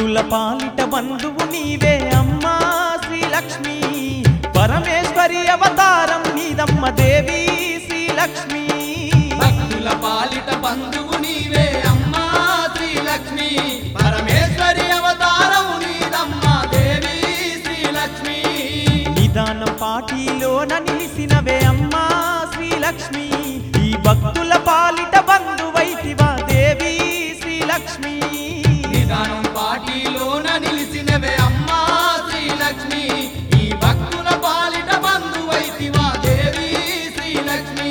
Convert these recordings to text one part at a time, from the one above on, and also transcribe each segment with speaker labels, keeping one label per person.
Speaker 1: భక్తుల పాలిట బంధువు నీవే అమ్మా శ్రీలక్ష్మి పరమేశ్వరి అవతారం నీదమ్మ దేవి శ్రీలక్ష్మి
Speaker 2: భక్తుల పాలిట బంధువు నీవే అమ్మా శ్రీలక్ష్మి పరమేశ్వరి అవతారం నీదమ్మ దేవి శ్రీలక్ష్మి
Speaker 1: నిదానం పాటిలోన నిలిసినవే అమ్మా శ్రీలక్ష్మి ఈ భక్తుల పాలిట బంధువైతివా దేవి శ్రీలక్ష్మి
Speaker 2: నిదానం పాటిలోన నిలిసినవే అమ్మా శ్రీలక్ష్మి ఈ భక్తుల పాలిట బంధువైతివా దేవి శ్రీలక్ష్మి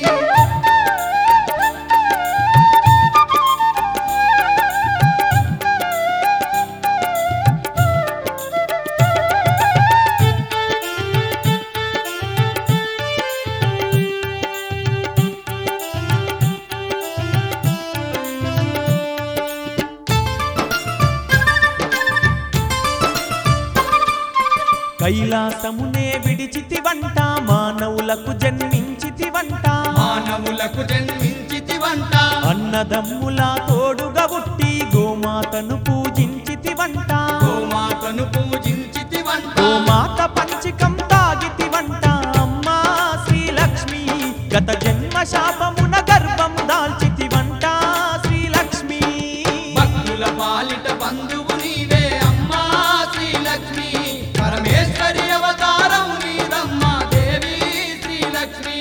Speaker 1: కైలాసమునే విడిచితివంట మానవులకు జన్మించితివంట
Speaker 2: మానవులకు జన్మించితివంట
Speaker 1: అన్నదమ్ముల తోడుగా పుట్టి గోమాతను పూజించితివంట
Speaker 2: గోమాతను పూజించితివంట
Speaker 1: గోమాత పంచకం తాగితివంట అమ్మా శ్రీలక్ష్మి గత జన్మ శాపమున గర్భం దాల్చితివంట శ్రీలక్ష్మి
Speaker 2: భక్తుల పాలిట బంధువు నీవే అమ్మా శ్రీలక్ష్మి పరమేశ్వరి అవతారం నీదమ్మ దేవి శ్రీలక్ష్మి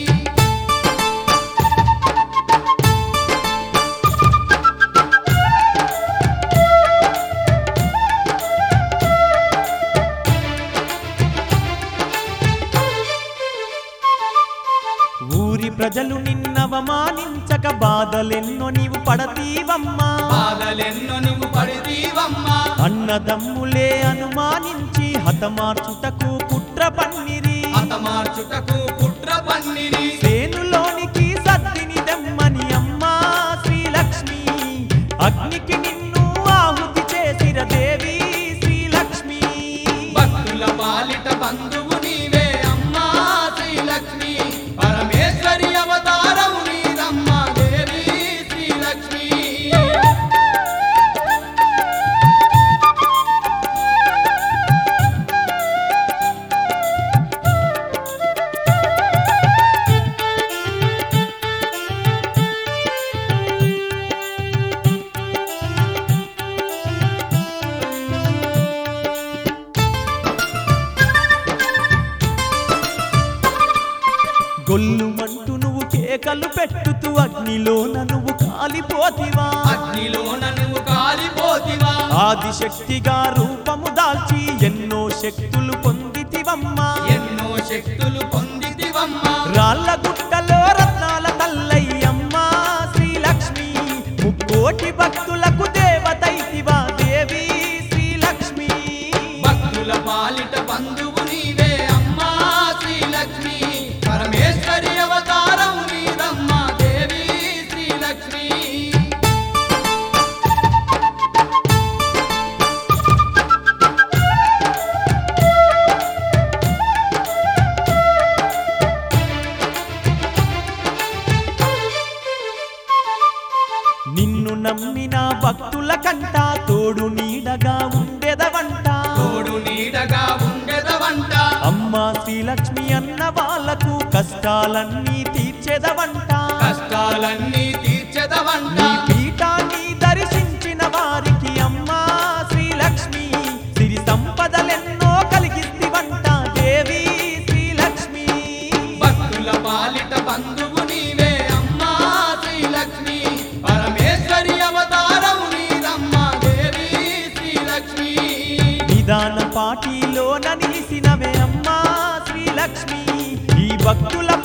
Speaker 1: ఊరి ప్రజలు నిన్నవమానించక బాధలెన్నో నీవు పడతీవమ్మా
Speaker 2: బాధలెన్నో నువ్వు పడితీవమ్మా
Speaker 1: అన్నదమ్ములే అనుమానించి హతమార్చుటకు కుట్ర పన్నిరి
Speaker 2: హతమార్చుటకు పుట్ర పన్నిరి
Speaker 1: సేనులోనికి సద్దిని దమ్మని అమ్మా శ్రీలక్ష్మి అగ్నికి నిన్ను ఆహుతి చేసిర దేవి శ్రీలక్ష్మి
Speaker 2: భక్తుల పాలిట బంధువు నీవే అమ్మా శ్రీలక్ష్మి పరమేశ్వరి అవతారం నీదమ్మ దేవి శ్రీలక్ష్మి
Speaker 1: గొల్లుమంటూ నువ్వు కేకలు పెట్టుతూ అగ్నిలోన నువ్వు కాలిపోతివా
Speaker 2: అగ్నిలోన నువ్వు కాలిపోతివా
Speaker 1: ఆదిశక్తిగా రూపము దాల్చి ఎన్నో శక్తులు పొందితివమ్మా
Speaker 2: ఎన్నో శక్తులు పొందితివమ్మా
Speaker 1: రాళ్ళ గుట్టలో రత్నాల తల్లయ్యమ్మా శ్రీలక్ష్మి ముక్కోటి భక్తులకు దేవతైతివా దేవి శ్రీలక్ష్మి
Speaker 2: భక్తుల పాలిట బంధువు నీవే అమ్మా శ్రీలక్ష్మి పరమేశ్వరి అవతారం నీదమ్మ దేవి శ్రీలక్ష్మి
Speaker 1: నిన్ను నమ్మిన భక్తుల కంట తోడు నీడగా ఉండెదవంట
Speaker 2: తోడు నీడగా ఉండెదవంట
Speaker 1: అమ్మా శ్రీలక్ష్మి అన్న వాళ్ళకు కష్టాలన్నీ తీర్చెదవంట
Speaker 2: కష్టాలన్నీ తీర్చెదవంట
Speaker 1: నీ పీఠాన్ని దర్శించిన వారికి అమ్మా శ్రీలక్ష్మి సిరి సంపదలెన్నో కలిగిస్తివంట దేవి శ్రీలక్ష్మి
Speaker 2: భక్తుల పాలిట బంధువు నీవే అమ్మా శ్రీలక్ష్మి పరమేశ్వరి అవతారం నీదమ్మ దేవి శ్రీలక్ష్మి
Speaker 1: నిదాన పాటిలోన నిలిసినవే అమ్మా శ్రీలక్ష్మి ఈ భక్తుల